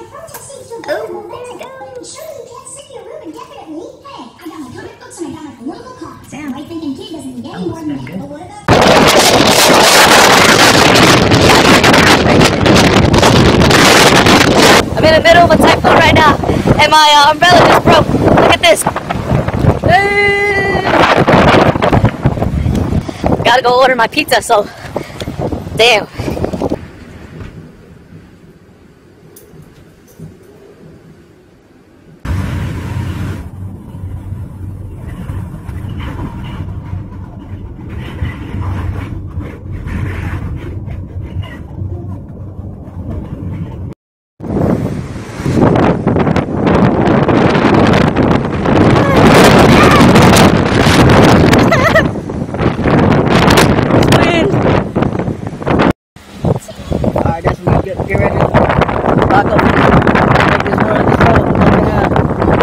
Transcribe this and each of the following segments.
The protest seems to have gained momentum. Surely you can't sit in your room indefinitely. Hey, I got my comic books and I got my political cause. Sam. My thinking kid doesn't need any That more must than have that. been But what about I'm in the middle of a typhoon right now, and my uh, umbrella just broke. Look at this. Hey. Gotta go order my pizza, so. Damn. Wind. Alright, that's what we get, get ready to lock up. Make this run, this road, look at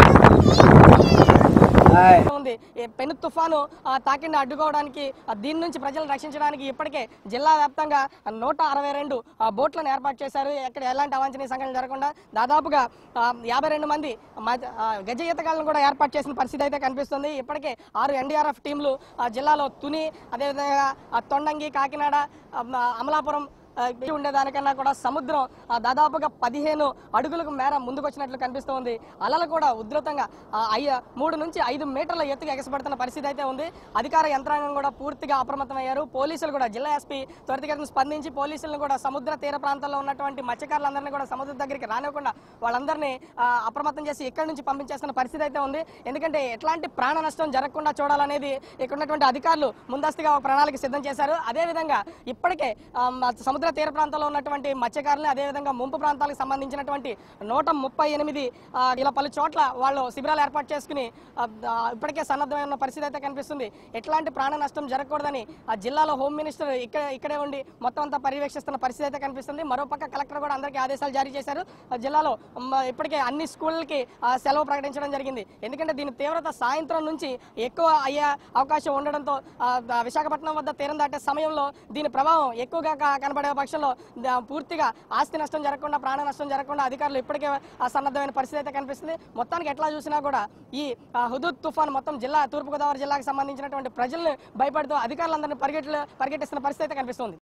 Alright. ఉంది ఈ పెను తుఫాను ఆ, తాకిండి అడ్డుకోవడానికి ఆ, దీని నుంచి ప్రజలను రక్షించడానికి ఇప్పటికే జిల్లా వ్యాప్తంగా నూట అరవై రెండు బోట్లను ఏర్పాటు చేశారు ఎక్కడ ఎలాంటి అవాంఛనీయ సంఘటనలు జరగకుండా దాదాపుగా ఆ, యాభై రెండు మంది మధ్య- ఆ, గజ ఈతగాళ్ళను కూడా ఏర్పాటు చేసిన పరిస్థితి అయితే కనిపిస్తుంది ఇప్పటికే ఆరు ఎన్డీఆర్ఎఫ్ టీంలు ఆ, జిల్లాలో తుని అదేవిధంగా ఆ, తొండంగి కాకినాడ ఆ, అమలాపురం ఆ, ఇవి ఉండేదానికన్నా కూడా సముద్రం ఆ, దాదాపుగా పదిహేను అడుగులకు మేర ముందుకొచ్చినట్లు కనిపిస్తోంది అలలు కూడా ఉధృతంగా ఆ, అయ్య మూడు నుంచి ఐదు మీటర్ల ఎత్తుగా ఎగసపడుతున్న పరిస్థితి అయితే ఉంది అధికార యంత్రాంగం కూడా పూర్తిగా అప్రమత్తమయ్యారు పోలీసులు కూడా జిల్లా ఎస్పీ త్వరితగతిన స్పందించి పోలీసులను కూడా సముద్ర తీర ప్రాంతాల్లో ఉన్నటువంటి మత్స్యకారులందరినీ కూడా సముద్రం దగ్గరికి రానివ్వకుండా వాళ్ళందరినీ ఆ, అప్రమత్తం చేసి ఇక్కడి నుంచి పంపించేస్తున్న పరిస్థితి అయితే ఉంది ఎందుకంటే ఎట్లాంటి ప్రాణ నష్టం జరగకుండా చూడాలనేది ఇక్కడ ఉన్నటువంటి అధికారులు ముందస్తుగా ఒక ప్రణాళిక సిద్ధం చేశారు అదేవిధంగా ఇప్పటికే ఆ, మ- సముద్ర తీర ప్రాంతంలో ఉన్నటువంటి మత్స్యకారులు అదేవిధంగా ముంపు ప్రాంతాలకు సంబంధించినటువంటి నూట ముప్పై ఎనిమిది ఆ, ఇలా పలు చోట్ల వాళ్ళు శిబిరాలు ఏర్పాటు చేసుకుని ఆ, ఆ, ఇప్పటికే సన్నద్ధమైన పరిస్థితి అయితే కనిపిస్తుంది ఎట్లాంటి ప్రాణ నష్టం జరగకూడదని ఆ జిల్లాలో హోమ్ మినిస్టర్ ఇక్కడ ఇక్కడే ఉండి మొత్తం అంతా పర్యవేక్షిస్తున్న పరిస్థితి అయితే కనిపిస్తుంది మరోపక్క కలెక్టర్ కూడా అందరికీ ఆదేశాలు జారీ చేశారు ఆ జిల్లాలో మ, ఇప్పటికే అన్ని స్కూళ్ళకి ఆ, సెలవు ప్రకటించడం జరిగింది ఎందుకంటే దీని తీవ్రత సాయంత్రం నుంచి ఎక్కువ అయ్యే అవకాశం ఉండడంతో ఆ, ఆ, విశాఖపట్నం వద్ద తీరం దాటే సమయంలో దీని ప్రభావం ఎక్కువగా క- కనబడే పక్షంలో ద- పూర్తిగా ఆస్తి నష్టం జరగకుండా ప్రాణ నష్టం జరగకుండా అధికారులు ఇప్పటికే ఆ, సన్నద్ధమైన పరిస్థితి అయితే కనిపిస్తుంది మొత్తానికి ఎట్లా చూసినా కూడా ఈ ఆ, హుదూద్ తుఫాన్ మొత్తం జిల్లా తూర్పుగోదావరి జిల్లాకు సంబంధించినటువంటి ప్రజల్ని భయపడుతూ అధికారులందరినీ పరిగెట్లు పరిగెట్టిస్తున్న పరిస్థితి అయితే కనిపిస్తుంది